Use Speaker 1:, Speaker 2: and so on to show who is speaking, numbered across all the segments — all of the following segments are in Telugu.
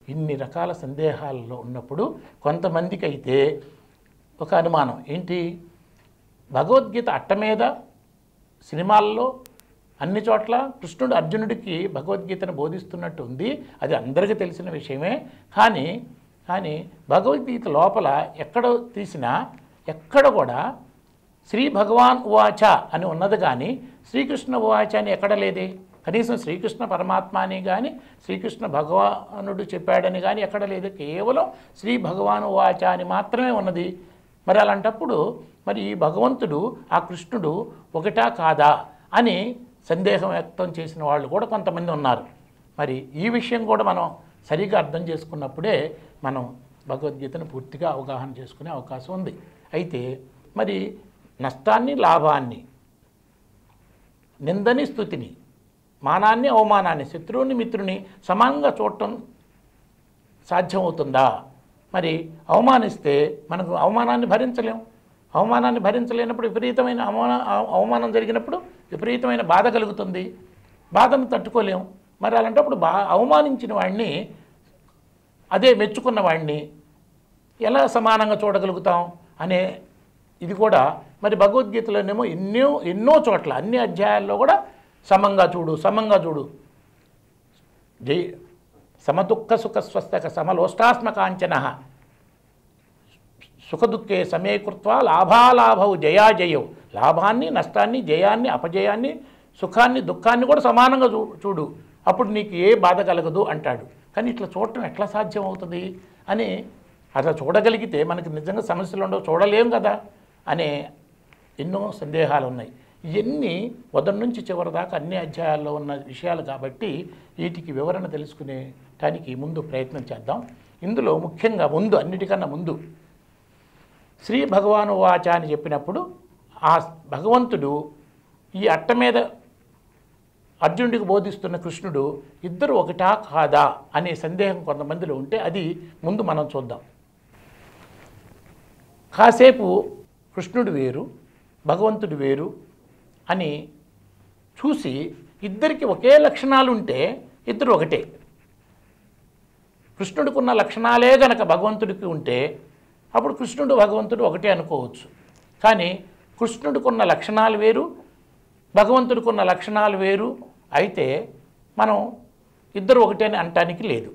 Speaker 1: ఇన్ని రకాల సందేహాల్లో ఉన్నప్పుడు కొంతమందికి అయితే ఒక అనుమానం ఏంటి భగవద్గీత అట్ట మీద సినిమాల్లో అన్ని చోట్ల కృష్ణుడు అర్జునుడికి భగవద్గీతను బోధిస్తున్నట్టు ఉంది అది అందరికీ తెలిసిన విషయమే కానీ కానీ భగవద్గీత లోపల ఎక్కడ తీసినా ఎక్కడ కూడా శ్రీ భగవాన్ ఉవాచ అని ఉన్నది కానీ శ్రీకృష్ణ ఉవాచ అని ఎక్కడ లేదే కనీసం శ్రీకృష్ణ పరమాత్మ అని కానీ శ్రీకృష్ణ భగవానుడు చెప్పాడని కానీ ఎక్కడ లేదు కేవలం శ్రీ భగవాన్ ఉవాచ అని మాత్రమే ఉన్నది మరి అలాంటప్పుడు మరి ఈ భగవంతుడు ఆ కృష్ణుడు ఒకటా కాదా అని సందేహం వ్యక్తం చేసిన వాళ్ళు కూడా కొంతమంది ఉన్నారు మరి ఈ విషయం కూడా మనం సరిగా అర్థం చేసుకున్నప్పుడే మనం భగవద్గీతను పూర్తిగా అవగాహన చేసుకునే అవకాశం ఉంది అయితే మరి నష్టాన్ని లాభాన్ని నిందని స్థుతిని మానాన్ని అవమానాన్ని శత్రువుని మిత్రుని సమానంగా చూడటం సాధ్యమవుతుందా మరి అవమానిస్తే మనకు అవమానాన్ని భరించలేం అవమానాన్ని భరించలేనప్పుడు విపరీతమైన అవమాన అవ- అవమానం జరిగినప్పుడు విపరీతమైన బాధ కలుగుతుంది బాధను తట్టుకోలేం మరి అలాంటప్పుడు బా అవమానించిన వాడిని అదే మెచ్చుకున్న వాడిని ఎలా సమానంగా చూడగలుగుతాం అనే ఇది కూడా మరి భగవద్గీతలోనేమో ఎన్నో ఎన్నో చోట్ల అన్ని అధ్యాయాల్లో కూడా సమంగా చూడు సమంగా చూడు జై సమదుఃఖ సుఖ స్వస్థక సమలోష్టాస్మ కాంచన సుఖదుఖే సమేకృత్వ లాభాలాభవు జయాజయవు లాభాన్ని నష్టాన్ని జయాన్ని అపజయాన్ని సుఖాన్ని దుఃఖాన్ని కూడా సమానంగా చూ చూడు అప్పుడు నీకు ఏ బాధ కలగదు అంటాడు కానీ ఇట్లా చూడటం ఎట్లా సాధ్యం అవుతుంది అని అట్లా చూడగలిగితే మనకి నిజంగా సమస్యలు ఉండవు చూడలేం కదా అనే ఎన్నో సందేహాలు ఉన్నాయి ఇవన్నీ మొదటి నుంచి చివరి దాకా అన్ని అధ్యాయాల్లో ఉన్న విషయాలు కాబట్టి వీటికి వివరణ తెలుసుకునేటానికి ముందు ప్రయత్నం చేద్దాం ఇందులో ముఖ్యంగా ముందు అన్నిటికన్నా ముందు శ్రీ భగవాను వాచ అని చెప్పినప్పుడు ఆ భగవంతుడు ఈ అట్ట మీద అర్జునుడికి బోధిస్తున్న కృష్ణుడు ఇద్దరు ఒకటా కాదా అనే సందేహం కొంతమందిలో ఉంటే అది ముందు మనం చూద్దాం కాసేపు కృష్ణుడు వేరు భగవంతుడు వేరు అని చూసి ఇద్దరికి ఒకే లక్షణాలు ఉంటే ఇద్దరు ఒకటే కృష్ణుడికి ఉన్న లక్షణాలే గనక భగవంతుడికి ఉంటే అప్పుడు కృష్ణుడు భగవంతుడు ఒకటే అనుకోవచ్చు కానీ కృష్ణుడికి ఉన్న లక్షణాలు వేరు భగవంతుడికి ఉన్న లక్షణాలు వేరు అయితే మనం ఇద్దరు ఒకటే అని అనటానికి లేదు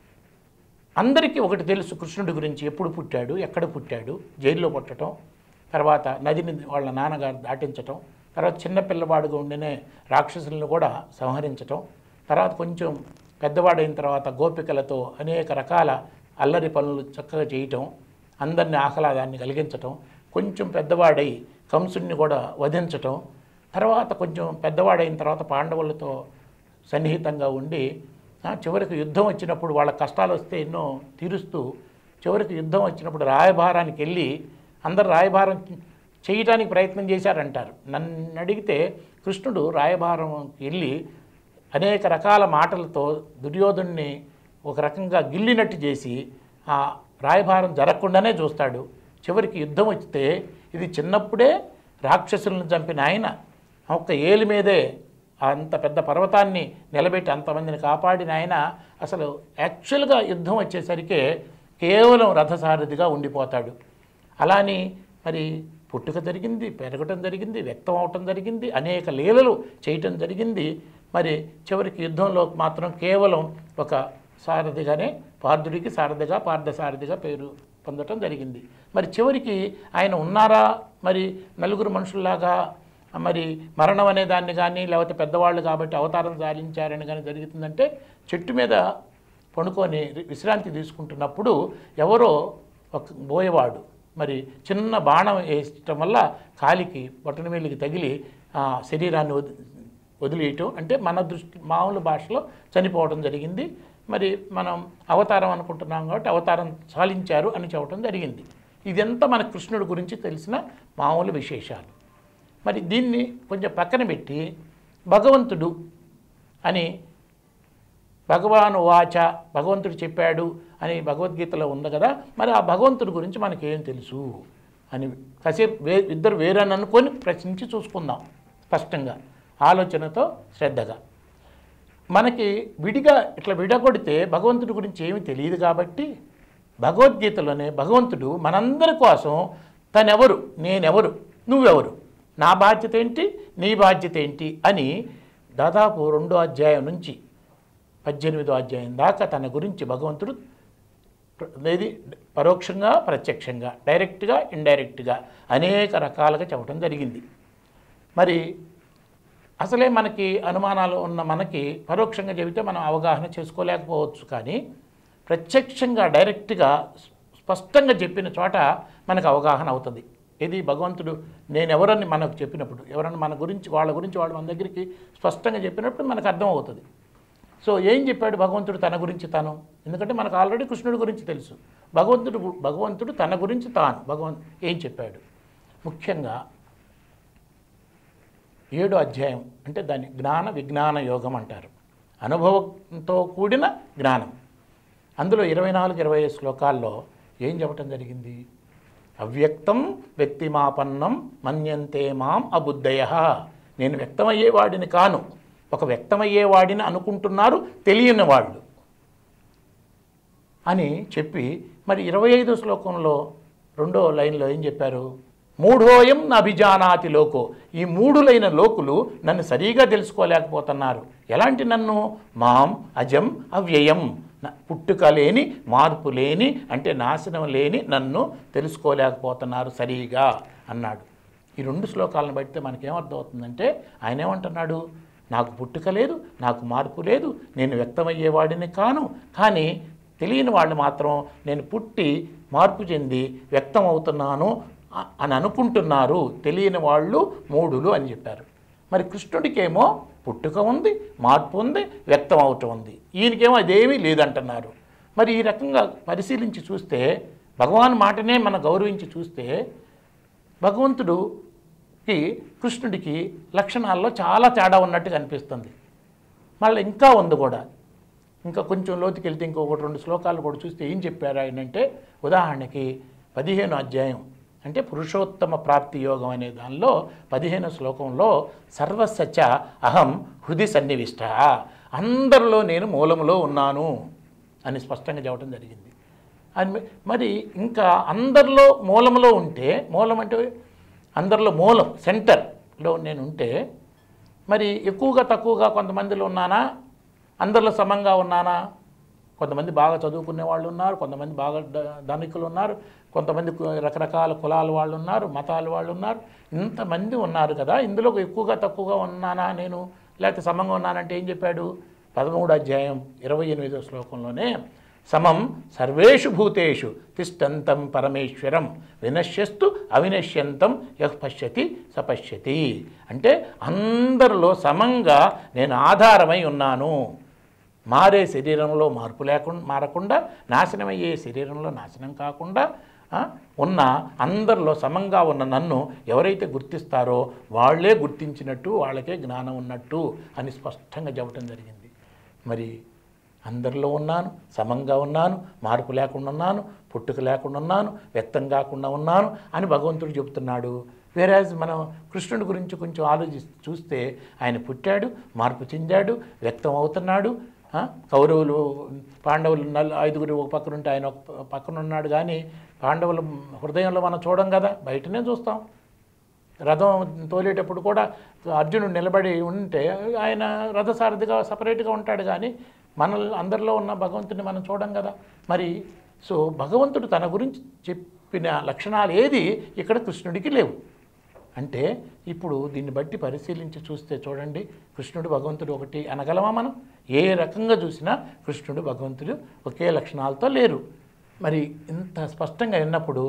Speaker 1: అందరికీ ఒకటి తెలుసు కృష్ణుడి గురించి ఎప్పుడు పుట్టాడు ఎక్కడ పుట్టాడు జైల్లో పుట్టడం తర్వాత నదిని వాళ్ళ నాన్నగారు దాటించటం తర్వాత చిన్న పిల్లవాడుగా ఉండినే రాక్షసులను కూడా సంహరించటం తర్వాత కొంచెం పెద్దవాడైన తర్వాత గోపికలతో అనేక రకాల అల్లరి పనులు చక్కగా చేయటం అందరినీ ఆహ్లాదాన్ని కలిగించటం కొంచెం పెద్దవాడై కంసుడిని కూడా వధించటం తర్వాత కొంచెం పెద్దవాడైన తర్వాత పాండవులతో సన్నిహితంగా ఉండి ఆ, చివరికి యుద్ధం వచ్చినప్పుడు వాళ్ళ కష్టాలు వస్తే ఎన్నో తీరుస్తూ చివరికి యుద్ధం వచ్చినప్పుడు రాయభారానికి వెళ్ళి అందరు రాయభారం చేయటానికి ప్రయత్నం చేశారంటారు నన్ను అడిగితే కృష్ణుడు రాయభారంకి వెళ్ళి అనేక రకాల మాటలతో దుర్యోధుణ్ణి ఒక రకంగా గిల్లినట్టు చేసి ఆ రాయభారం జరగకుండానే చూస్తాడు చివరికి యుద్ధం వస్తే ఇది చిన్నప్పుడే రాక్షసులను చంపిన ఆయన ఒక్క ఏలి మీదే అంత పెద్ద పర్వతాన్ని నిలబెట్టి అంతమందిని కాపాడిన ఆయన అసలు యాక్చువల్గా యుద్ధం వచ్చేసరికి కేవలం రథసారథిగా ఉండిపోతాడు అలాని మరి పుట్టుక జరిగింది పెరగటం జరిగింది వ్యక్తం అవటం జరిగింది అనేక లీలలు చేయటం జరిగింది మరి చివరికి యుద్ధంలో మాత్రం కేవలం ఒక సారథిగానే పార్థుడికి సారథిగా పార్థసారథిగా పేరు పొందటం జరిగింది మరి చివరికి ఆయన ఉన్నారా మరి నలుగురు మనుషుల్లాగా మరి మరణం అనే దాన్ని కానీ లేకపోతే పెద్దవాళ్ళు కాబట్టి అవతారం సాధించారని కానీ జరుగుతుందంటే చెట్టు మీద పడుకొని విశ్రాంతి తీసుకుంటున్నప్పుడు ఎవరో ఒక బోయవాడు మరి చిన్న బాణం వేయటం వల్ల కాలికి బొటన వేలికి తగిలి ఆ శరీరాన్ని వది వదిలేయటం అంటే మన దృష్టి మామూలు భాషలో చనిపోవడం జరిగింది మరి మనం అవతారం అనుకుంటున్నాం కాబట్టి అవతారం సాలించారు అని చెప్పడం జరిగింది ఇదంతా మన కృష్ణుడి గురించి తెలిసిన మామూలు విశేషాలు మరి దీన్ని కొంచెం పక్కన పెట్టి భగవంతుడు అని భగవాను వాచ భగవంతుడు చెప్పాడు అని భగవద్గీతలో ఉంది కదా మరి ఆ భగవంతుడి గురించి మనకేం తెలుసు అని కాసేపు వే ఇద్దరు వేరని అనుకొని ప్రశ్నించి చూసుకుందాం స్పష్టంగా ఆలోచనతో శ్రద్ధగా మనకి విడిగా ఇట్లా విడగొడితే భగవంతుడి గురించి ఏమీ తెలియదు కాబట్టి భగవద్గీతలోనే భగవంతుడు మనందరి కోసం తనెవరు నేనెవరు నువ్వెవరు నా బాధ్యత ఏంటి నీ బాధ్యత ఏంటి అని దాదాపు రెండో అధ్యాయం నుంచి పద్దెనిమిదో అధ్యాయం దాకా తన గురించి భగవంతుడు ప్ర- ఏది పరోక్షంగా ప్రత్యక్షంగా డైరెక్ట్గా ఇండైరెక్ట్గా అనేక రకాలుగా చెప్పడం జరిగింది మరి అసలే మనకి అనుమానాలు ఉన్న మనకి పరోక్షంగా చెబితే మనం అవగాహన చేసుకోలేకపోవచ్చు కానీ ప్రత్యక్షంగా డైరెక్ట్గా స్పష్టంగా చెప్పిన చోట మనకు అవగాహన అవుతుంది ఇది భగవంతుడు నేను ఎవరని మనకు చెప్పినప్పుడు ఎవరన్నా మన గురించి వాళ్ళ గురించి వాళ్ళు మన దగ్గరికి స్పష్టంగా చెప్పినప్పుడు మనకు అర్థం అవుతుంది సో ఏం చెప్పాడు భగవంతుడు తన గురించి తను ఎందుకంటే మనకు ఆల్రెడీ కృష్ణుడి గురించి తెలుసు భగవంతుడు భగవంతుడు తన గురించి తాను భగవంతు ఏం చెప్పాడు ముఖ్యంగా ఏడో అధ్యాయం అంటే దాన్ని జ్ఞాన విజ్ఞాన యోగం అంటారు అనుభవంతో కూడిన జ్ఞానం అందులో ఇరవై నాలుగు ఇరవై ఐదు శ్లోకాల్లో ఏం చెప్పటం జరిగింది అవ్యక్తం వ్యక్తిమాపన్నం మన్యంతే మాం అబుద్ధయ నేను వ్యక్తమయ్యేవాడిని కాను ఒక వ్యక్తమయ్యేవాడిని అనుకుంటున్నారు తెలియని వాళ్ళు అని చెప్పి మరి ఇరవై ఐదో శ్లోకంలో రెండో లైన్లో ఏం చెప్పారు మూఢోయం అభిజానాతి లోకో ఈ మూడులైన లోకులు నన్ను సరిగా తెలుసుకోలేకపోతున్నారు ఎలాంటి నన్ను మాం అజం అవ్యయం న- పుట్టుక లేని మార్పు లేని అంటే నాశనం లేని నన్ను తెలుసుకోలేకపోతున్నారు సరిగా అన్నాడు ఈ రెండు శ్లోకాలను బట్టి మనకేమర్థమవుతుందంటే ఆయన ఏమంటున్నాడు నాకు పుట్టుక లేదు నాకు మార్పు లేదు నేను వ్యక్తమయ్యేవాడిని కాను కానీ తెలియని వాళ్ళు మాత్రం నేను పుట్టి మార్పు చెంది వ్యక్తం అవుతున్నాను అ- అని అనుకుంటున్నారు తెలియని వాళ్ళు మూడులు అని చెప్పారు మరి కృష్ణుడికేమో పుట్టుక ఉంది మార్పు ఉంది వ్యక్తం అవటం ఉంది ఈయనకేమో అదేమీ లేదంటున్నారు మరి ఈ రకంగా పరిశీలించి చూస్తే భగవాన్ మాటనే మనం గౌరవించి చూస్తే భగవంతుడుకి కృష్ణుడికి లక్షణాల్లో చాలా తేడా ఉన్నట్టు కనిపిస్తుంది మళ్ళీ ఇంకా ఉంది కూడా ఇంకా కొంచెం లోతుకి వెళ్తే ఇంకొకటి రెండు శ్లోకాలు కూడా చూస్తే ఏం చెప్పారు ఆయన అంటే ఉదాహరణకి పదిహేను అధ్యాయం అంటే పురుషోత్తమ ప్రాప్తి యోగం అనే దానిలో పదిహేను శ్లోకంలో సర్వసచ అహం హృది సన్నివిష్ట అందరిలో నేను మూలములో ఉన్నాను అని స్పష్టంగా చెప్పడం జరిగింది అని మరి ఇంకా అందరిలో మూలంలో ఉంటే మూలం అంటే అందరిలో మూలం సెంటర్లో నేను ఉంటే మరి ఎక్కువగా తక్కువగా కొంతమందిలో ఉన్నానా అందరిలో సమంగా ఉన్నానా కొంతమంది బాగా చదువుకునే వాళ్ళు ఉన్నారు కొంతమంది బాగా ధ- ధనికులు ఉన్నారు కొంతమంది కు- రకరకాల కులాల వాళ్ళు ఉన్నారు మతాల వాళ్ళు ఉన్నారు ఇంతమంది ఉన్నారు కదా ఇందులో ఎక్కువగా తక్కువగా ఉన్నానా నేను లేకపోతే సమంగా ఉన్నానంటే ఏం చెప్పాడు పదమూడు అధ్యాయం ఇరవై ఎనిమిదో శ్లోకంలోనే సమం సర్వేషు భూతేషు తిష్టంతం పరమేశ్వరం వినశ్యస్తు అవినశ్యంతం యః పశ్యతి సపశ్యతి అంటే అందరిలో సమంగా నేను ఆధారమై ఉన్నాను మారే శరీరంలో మార్పు లేకుండా మారకుండా నాశనమయ్యే శరీరంలో నాశనం కాకుండా ఆ, ఉన్న అందరిలో సమంగా ఉన్న నన్ను ఎవరైతే గుర్తిస్తారో వాళ్ళే గుర్తించినట్టు వాళ్ళకే జ్ఞానం ఉన్నట్టు అని స్పష్టంగా చెప్పడం జరిగింది మరి అందరిలో ఉన్నాను సమంగా ఉన్నాను మార్పు లేకుండా ఉన్నాను పుట్టుక లేకుండా ఉన్నాను వ్యక్తం కాకుండా ఉన్నాను అని భగవంతుడు చెబుతున్నాడు వేరాజ్ మనం కృష్ణుడి గురించి కొంచెం ఆలోచి చూస్తే ఆయన పుట్టాడు మార్పు చెందాడు వ్యక్తం అవుతున్నాడు ఆ, కౌరవులు పాండవులు నల్ ఐదుగురు ఒక పక్కన ఉంటే ఆయన ఒక ప- పక్కన ఉన్నాడు కానీ పాండవుల హృదయంలో మనం చూడం కదా బయటనే చూస్తాం రథం తోలేటప్పుడు కూడా అర్జునుడు నిలబడి ఉంటే ఆయన రథసారథిగా సపరేట్గా ఉంటాడు కానీ మన అందరిలో ఉన్న భగవంతుని మనం చూడం కదా మరి సో భగవంతుడు తన గురించి చెప్పిన లక్షణాలు ఏది ఇక్కడ కృష్ణుడికి లేవు అంటే ఇప్పుడు దీన్ని బట్టి పరిశీలించి చూస్తే చూడండి కృష్ణుడు భగవంతుడు ఒకటి అనగలమా మనం ఏ రకంగా చూసినా కృష్ణుడు భగవంతుడు ఒకే లక్షణాలతో లేరు మరి ఇంత స్పష్టంగా విన్నప్పుడు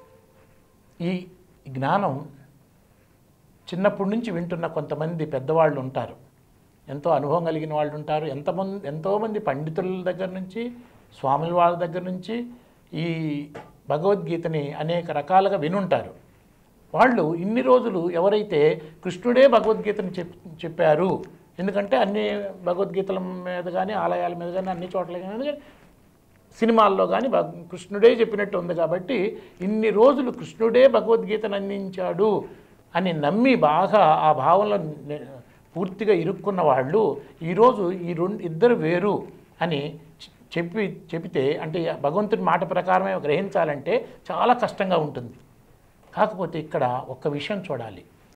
Speaker 1: ఈ జ్ఞానం చిన్నప్పటి నుంచి వింటున్న కొంతమంది పెద్దవాళ్ళు ఉంటారు ఎంతో అనుభవం కలిగిన వాళ్ళు ఉంటారు ఎంతమంది ఎంతోమంది పండితుల దగ్గర నుంచి స్వాముల వాళ్ళ దగ్గర నుంచి ఈ భగవద్గీతని అనేక రకాలుగా వినుంటారు వాళ్ళు ఇన్ని రోజులు ఎవరైతే కృష్ణుడే భగవద్గీతని చెప్ చెప్పారు ఎందుకంటే అన్ని భగవద్గీతల మీద కానీ ఆలయాల మీద కానీ అన్ని చోట్ల కానీ సినిమాల్లో కానీ భగ- కృష్ణుడే చెప్పినట్టు ఉంది కాబట్టి ఇన్ని రోజులు కృష్ణుడే భగవద్గీతను అందించాడు అని నమ్మి బాగా ఆ భావంలో ని- పూర్తిగా ఇరుక్కున్న వాళ్ళు ఈరోజు ఈ రెండు ఇద్దరు వేరు అని చె- చెప్పి చెబితే అంటే భగవంతుడి మాట ప్రకారమే గ్రహించాలంటే చాలా కష్టంగా ఉంటుంది కాకపోతే ఇక్కడ ఒక్క విషయం చూడాలి